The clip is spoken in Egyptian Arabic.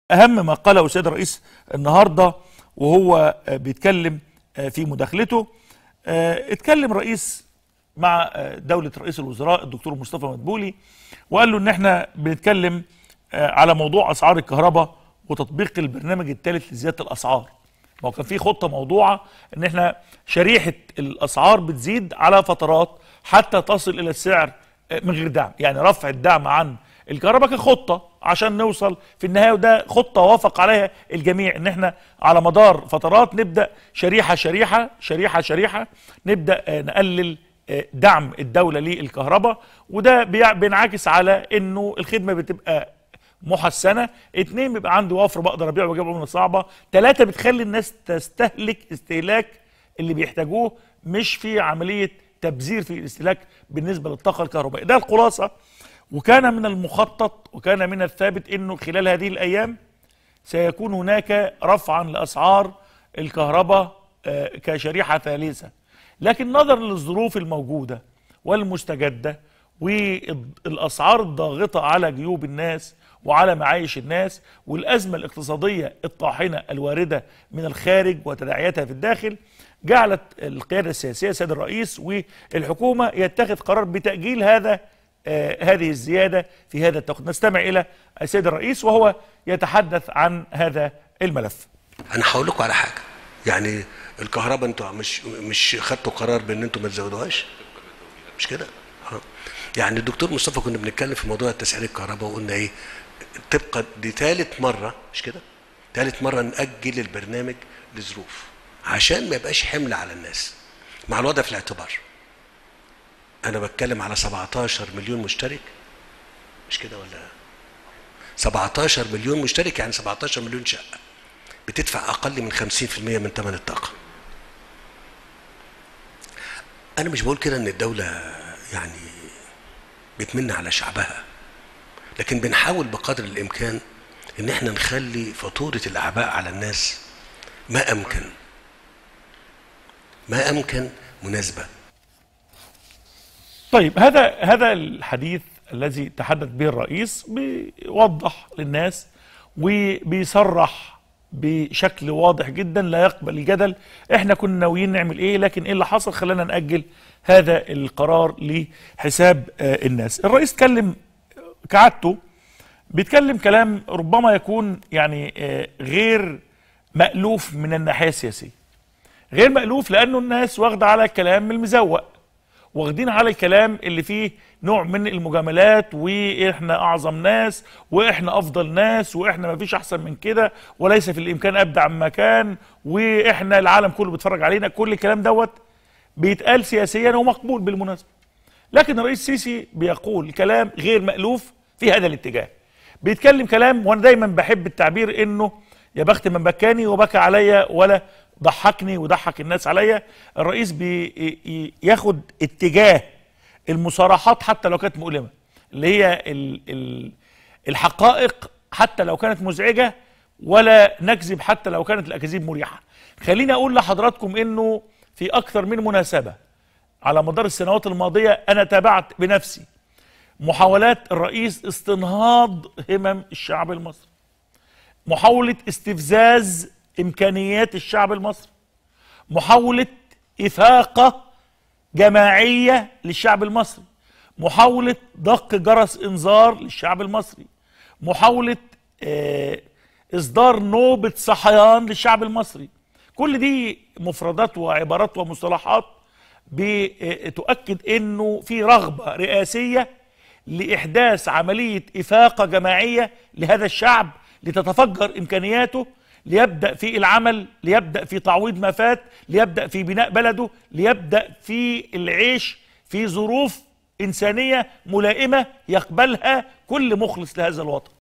اهم ما قاله السيد الرئيس النهارده وهو بيتكلم في مداخلته اتكلم الرئيس مع دولة رئيس الوزراء الدكتور مصطفى مدبولي وقال له ان احنا بنتكلم على موضوع اسعار الكهرباء وتطبيق البرنامج الثالث لزيادة الاسعار ما هو كان في خطة موضوعة ان احنا شريحة الاسعار بتزيد على فترات حتى تصل الى السعر من غير دعم يعني رفع الدعم عن الكهرباء كخطه عشان نوصل في النهايه وده خطه وافق عليها الجميع ان احنا على مدار فترات نبدا شريحه شريحه شريحه شريحه نبدا نقلل دعم الدوله للكهرباء وده بينعكس على انه الخدمه بتبقى محسنه اتنين بيبقى عندي وفر بقدر ابيع واجيب عمله صعبه ثلاثه بتخلي الناس تستهلك استهلاك اللي بيحتاجوه مش في عمليه تبذير في الاستهلاك بالنسبه للطاقه الكهربائيه ده الخلاصه وكان من المخطط وكان من الثابت انه خلال هذه الايام سيكون هناك رفعا لاسعار الكهرباء كشريحه ثالثه لكن نظرا للظروف الموجوده والمستجده والاسعار الضاغطه على جيوب الناس وعلى معايش الناس والازمه الاقتصاديه الطاحنه الوارده من الخارج وتداعياتها في الداخل جعلت القياده السياسيه سيد الرئيس والحكومه يتخذ قرار بتاجيل هذا آه هذه الزيادة في هذا التوقيت نستمع إلى السيد الرئيس وهو يتحدث عن هذا الملف أنا هقول لكم على حاجة يعني الكهرباء انتوا مش مش خدتوا قرار بان انتوا ما تزودوهاش مش كده ها يعني الدكتور مصطفى كنا بنتكلم في موضوع تسعير الكهرباء وقلنا ايه تبقى دي ثالث مره مش كده ثالث مره ناجل البرنامج لظروف عشان ما يبقاش حمل على الناس مع الوضع في الاعتبار انا بتكلم على 17 مليون مشترك مش كده ولا 17 مليون مشترك يعني 17 مليون شقه بتدفع اقل من 50% من ثمن الطاقه انا مش بقول كده ان الدوله يعني بتمن على شعبها لكن بنحاول بقدر الامكان ان احنا نخلي فاتوره الاعباء على الناس ما امكن ما امكن مناسبه طيب هذا هذا الحديث الذي تحدث به الرئيس بيوضح للناس وبيصرح بشكل واضح جدا لا يقبل الجدل احنا كنا ناويين نعمل ايه لكن ايه اللي حصل خلانا ناجل هذا القرار لحساب الناس الرئيس اتكلم كعادته بيتكلم كلام ربما يكون يعني غير مألوف من الناحيه السياسيه غير مألوف لانه الناس واخده على الكلام المزوق واخدين على الكلام اللي فيه نوع من المجاملات واحنا اعظم ناس واحنا افضل ناس واحنا ما فيش احسن من كده وليس في الامكان ابدع من مكان واحنا العالم كله بيتفرج علينا كل الكلام دوت بيتقال سياسيا ومقبول بالمناسبه لكن الرئيس السيسي بيقول كلام غير مألوف في هذا الاتجاه بيتكلم كلام وانا دايما بحب التعبير انه يا بخت من بكاني وبكى عليا ولا ضحكني وضحك الناس عليا الرئيس بياخد اتجاه المصارحات حتى لو كانت مؤلمه اللي هي ال ال الحقائق حتى لو كانت مزعجه ولا نكذب حتى لو كانت الاكاذيب مريحه خليني اقول لحضراتكم انه في اكثر من مناسبه على مدار السنوات الماضيه انا تابعت بنفسي محاولات الرئيس استنهاض همم الشعب المصري محاوله استفزاز امكانيات الشعب المصري محاوله افاقه جماعيه للشعب المصري محاوله دق جرس انذار للشعب المصري محاوله آه اصدار نوبه صحيان للشعب المصري كل دي مفردات وعبارات ومصطلحات بتؤكد انه في رغبه رئاسيه لاحداث عمليه افاقه جماعيه لهذا الشعب لتتفجر امكانياته ليبدا في العمل ليبدا في تعويض ما فات ليبدا في بناء بلده ليبدا في العيش في ظروف انسانيه ملائمه يقبلها كل مخلص لهذا الوطن